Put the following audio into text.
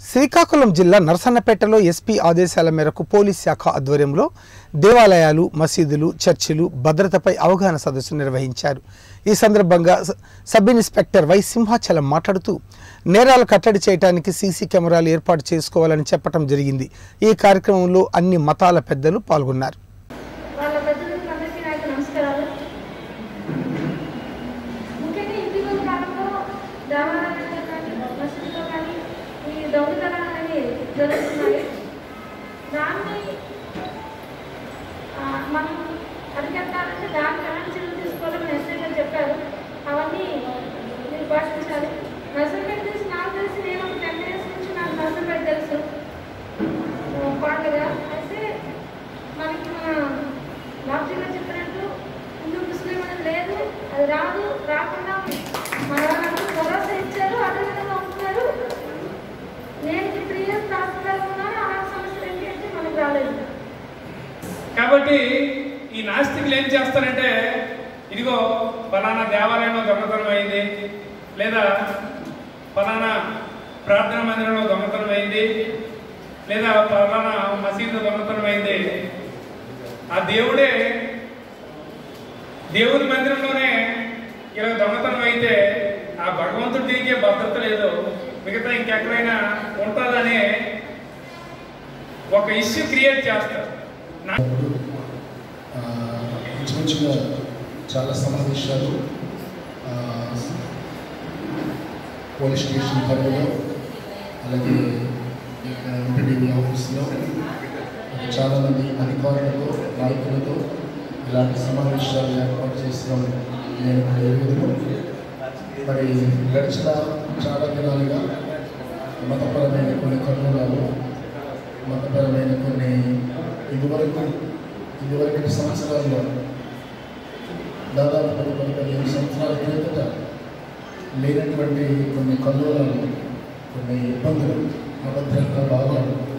శ్రీకాకుళం జిల్లా నరసన్నపేటలో ఎస్పీ ఆదేశాల మేరకు పోలీస్ శాఖ ఆధ్వర్యంలో దేవాలయాలు మసీదులు చర్చిలు భద్రతపై అవగాహన సదస్సు నిర్వహించారు ఈ సందర్భంగా స- సబ్ ఇన్స్పెక్టర్ వై సింహాచలం మాట్లాడుతూ నేరాలు కట్టడి చేయడానికి సీసీ కెమెరాలు ఏర్పాటు చేసుకోవాలని చెప్పడం జరిగింది ఈ కార్యక్రమంలో అన్ని మతాల పెద్దలు పాల్గొన్నారు వాళ్ళ పెద్దలకు అందరికీ నా యొక్క నమస్కారాలు ముఖ్యంగా ఇటీవల కాలంలో దేవాలయాల్లో కానీ మసీదులో కానీ ఈ దొంగతనాలు అనేవి జరుగుతున్నాయి దాన్ని ఆ, మనం అరికట్టాలంటే దానికి ఎలాంటి చర్యలు తీసుకోవాలని ఎస్ఐ గారు చెప్పారు అవన్నీ మీరు పాటించాలి మెజర్మెంట్ తెలిసి నాకు తెలిసి నేను ఒక టెన్ ఇయర్స్ నుంచి నాకు మెజర్మెంట్ తెలుసు పండుగ అయితే మనకి మన డాక్టర్ గారు చెప్పినట్టు హిందూ ముస్లిం అనేది లేదు అది రాదు రాకుండా మన వాళ్ళందరూ భరోసా ఇచ్చారు అదే విధంగా ఉంటున్నారు నేను ఇప్పుడు త్రీ ఇయర్స్ డాక్టర్ ఉన్నాను అలాంటి సమస్యలు ఏంటి అంటే మనకు రాలేదు కాబట్టి ఈ నాస్తికులు ఏం చేస్తారంటే ఇదిగో ఫలానా దేవాలయంలో దొంగతనం అయింది లేదా ఫలానా ప్రార్థనా మందిరంలో దొంగతనం అయింది లేదా ఫలానా మసీదు దొంగతనం అయింది ఆ దేవుడే దేవుని మందిరంలోనే ఇలా దొంగతనం అయితే ఆ భగవంతుడి తిరిగే భద్రత లేదు మిగతా ఇంకెక్కడైనా ఉంటుందనే ఒక ఇష్యూ క్రియేట్ చేస్తారు నా ఆ, ఇంచుమించుగా చాలా సమావేశాలు ఆ, పోలీస్ స్టేషన్ పరిధిలో అలాగే ఎంపీడీవీ ఆఫీస్లో చాలామంది అధికారులతో నాయకులతో ఇలాంటి సమావేశాలు ఏర్పాటు చేసిన నేను ఎరుగుదును మరి గడిచిన చాలా దినాలుగా మతపరమైన కొన్ని కర్నూలాలు మతపరమైన కొన్ని ఇదివరకు ఇదివరకటి సంవత్సరాల్లో దాదాపు పది పది పదిహేను సంవత్సరాల క్రిందట లేనటువంటి కొన్ని కల్లోలాలు కొన్ని ఇబ్బందులు అభద్రత భావాలు